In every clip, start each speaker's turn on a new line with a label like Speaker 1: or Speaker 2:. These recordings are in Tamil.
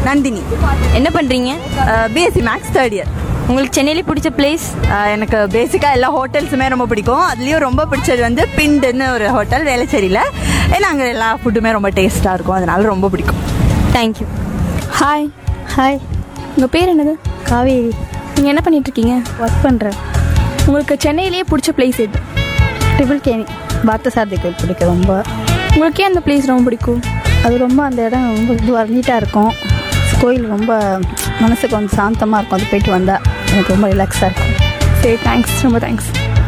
Speaker 1: நந்தினி
Speaker 2: என்ன பண்ணுறீங்க
Speaker 1: பிஎஸ்சி மேக்ஸ் தேர்ட் இயர்
Speaker 2: உங்களுக்கு சென்னையிலே பிடிச்ச பிளேஸ்
Speaker 1: எனக்கு பேசிக்காக எல்லா ஹோட்டல்ஸுமே ரொம்ப பிடிக்கும் அதுலேயும் ரொம்ப பிடிச்சது வந்து பிண்டுன்னு ஒரு ஹோட்டல் வேளச்சேரியில் ஏன்னா அங்கே எல்லா ஃபுட்டுமே ரொம்ப டேஸ்ட்டாக இருக்கும் அதனால ரொம்ப பிடிக்கும்
Speaker 2: தேங்க்யூ
Speaker 3: ஹாய்
Speaker 4: ஹாய்
Speaker 3: உங்கள் பேர் என்னது
Speaker 4: காவேரி
Speaker 3: நீங்கள் என்ன பண்ணிட்டு இருக்கீங்க
Speaker 4: ஒர்க் பண்ணுறேன்
Speaker 3: உங்களுக்கு சென்னையிலேயே பிடிச்ச பிளேஸ் எது
Speaker 4: ட்ரிபிள் கேணி பார்த்தசாரதி கோயில் பிடிக்கும் ரொம்ப
Speaker 3: உங்களுக்கு ஏன் அந்த பிளேஸ் ரொம்ப பிடிக்கும்
Speaker 4: அது ரொம்ப அந்த இடம் ரொம்ப இதுவாக நீட்டாக இருக்கும் கோயில் ரொம்ப மனசுக்கு வந்து சாந்தமாக இருக்கும் அது போயிட்டு வந்தால் எனக்கு ரொம்ப ரிலாக்ஸாக இருக்கும்
Speaker 3: சரி தேங்க்ஸ் ரொம்ப தேங்க்ஸ்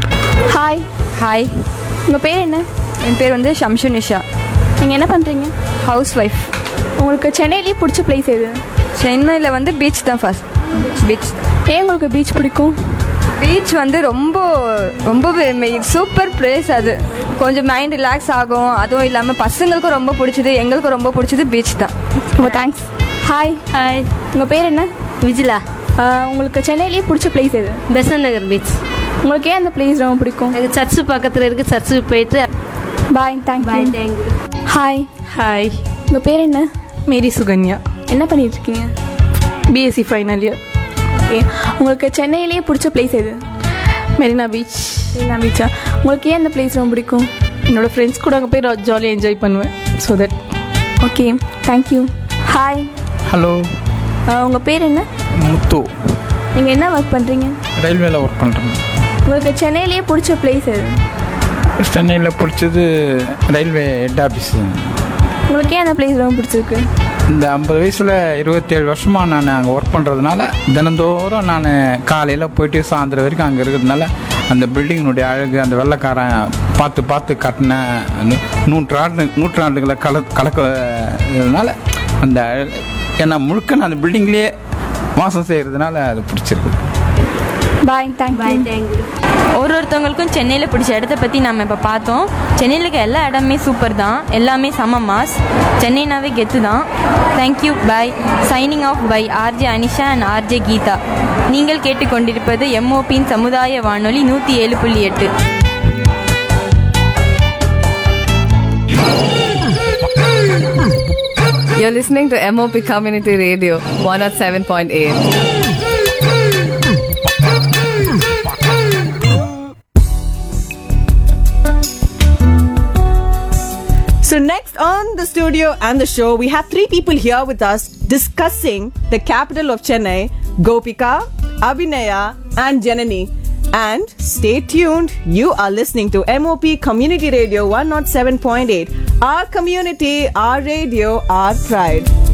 Speaker 3: ஹாய்
Speaker 2: ஹாய்
Speaker 3: உங்கள் பேர் என்ன
Speaker 2: என் பேர் வந்து ஷம்ஷு நிஷா
Speaker 3: நீங்கள் என்ன பண்ணுறீங்க
Speaker 2: ஹவுஸ் ஒய்ஃப்
Speaker 3: உங்களுக்கு சென்னையிலேயே பிடிச்ச பிளேஸ் எது
Speaker 2: சென்னையில் வந்து பீச் தான் ஃபர்ஸ்ட் பீச்
Speaker 3: ஏன் உங்களுக்கு பீச் பிடிக்கும்
Speaker 2: பீச் வந்து ரொம்ப ரொம்ப சூப்பர் பிளேஸ் அது கொஞ்சம் மைண்ட் ரிலாக்ஸ் ஆகும் அதுவும் இல்லாமல் பசங்களுக்கும் ரொம்ப பிடிச்சது எங்களுக்கும் ரொம்ப பிடிச்சது பீச் தான்
Speaker 3: ரொம்ப தேங்க்ஸ் ஹாய்
Speaker 5: ஹாய்
Speaker 3: உங்கள் பேர் என்ன
Speaker 5: விஜிலா
Speaker 3: ஆஹ் உங்களுக்கு சென்னையிலேயே பிடிச்ச பிளேஸ் எது
Speaker 5: பெசன் நகர் பீச்
Speaker 3: உங்களுக்கு ஏன் அந்த பிளேஸ் ரொம்ப பிடிக்கும்
Speaker 5: எனக்கு சர்ச்சு பக்கத்தில் இருக்குது சர்ச்சுக்கு போயிட்டு
Speaker 3: bye thank you
Speaker 5: thank you
Speaker 3: hi
Speaker 6: hi
Speaker 3: உங்கள் பேர் என்ன
Speaker 6: மேரி சுகன்யா
Speaker 3: என்ன பண்ணிட்டு இருக்கீங்க
Speaker 6: பிஎஸ்சி ஃபைனல் இயர்
Speaker 3: ஓகே உங்களுக்கு சென்னையிலேயே பிடிச்ச பிளேஸ் எது
Speaker 6: மெரினா பீச்
Speaker 3: மெரினா பீச்சா உங்களுக்கு ஏன் அந்த பிளேஸ் ரொம்ப பிடிக்கும்
Speaker 6: என்னோட ஃப்ரெண்ட்ஸ் கூட அங்கே போய் ஜாலியாக என்ஜாய் பண்ணுவேன் so that
Speaker 3: okay thank you hi
Speaker 7: hello
Speaker 3: உங்கள் பேர் என்ன
Speaker 7: முத்து
Speaker 3: நீங்கள் என்ன ஒர்க் பண்ணுறீங்க
Speaker 7: ரயில்வேல ஒர்க் பண்ணுறேன்
Speaker 3: உங்களுக்கு சென்னையிலேயே பிடிச்ச பிளேஸ் எது
Speaker 7: சென்னையில் பிடிச்சது ரயில்வே ஹெட் ஆஃபீஸ்
Speaker 3: உங்களுக்கு ஏன் அந்த பிளேஸ் ரொம்ப பிடிச்சிருக்கு
Speaker 7: இந்த ஐம்பது வயசில் இருபத்தேழு வருஷமாக நான் அங்கே ஒர்க் பண்ணுறதுனால தினந்தோறும் நான் காலையில் போயிட்டு சாயந்தரம் வரைக்கும் அங்கே இருக்கிறதுனால அந்த பில்டிங்கினுடைய அழகு அந்த வெள்ளைக்காரன் பார்த்து பார்த்து கட்டின நூ- நூற்றாண்டு நூற்றாண்டுகளை கல கலக்கிறதுனால அந்த அழகு ஏன்னா முழுக்க நான் அந்த பில்டிங்லேயே வாசம் செய்கிறதுனால அது பிடிச்சிருக்கு
Speaker 3: பாய் தேங்க்யூ
Speaker 5: தேங்க்யூ
Speaker 2: ஒரு ஒருத்தவங்களுக்கும் சென்னையில் பிடிச்ச இடத்த பற்றி நம்ம இப்போ பார்த்தோம் சென்னையில் இருக்க எல்லா இடமே சூப்பர் தான் எல்லாமே செம மாஸ் சென்னைனாவே கெத்து தான் thank you bye signing off by RJ Anisha and RJ Geetha நீங்கள் கேட்டுக்கொண்டிருப்பது எம்ஓபியின் சமுதாய வானொலி நூற்றி ஏழு புள்ளி எட்டு
Speaker 8: You're listening to MOP Community Radio 107.8.
Speaker 9: So next on the studio and the show, we have three people here with us discussing the capital of Chennai, Gopika, Abhinaya, and Janani. And stay tuned. You are listening to MOP Community Radio 107.8. Our community, our radio, our pride.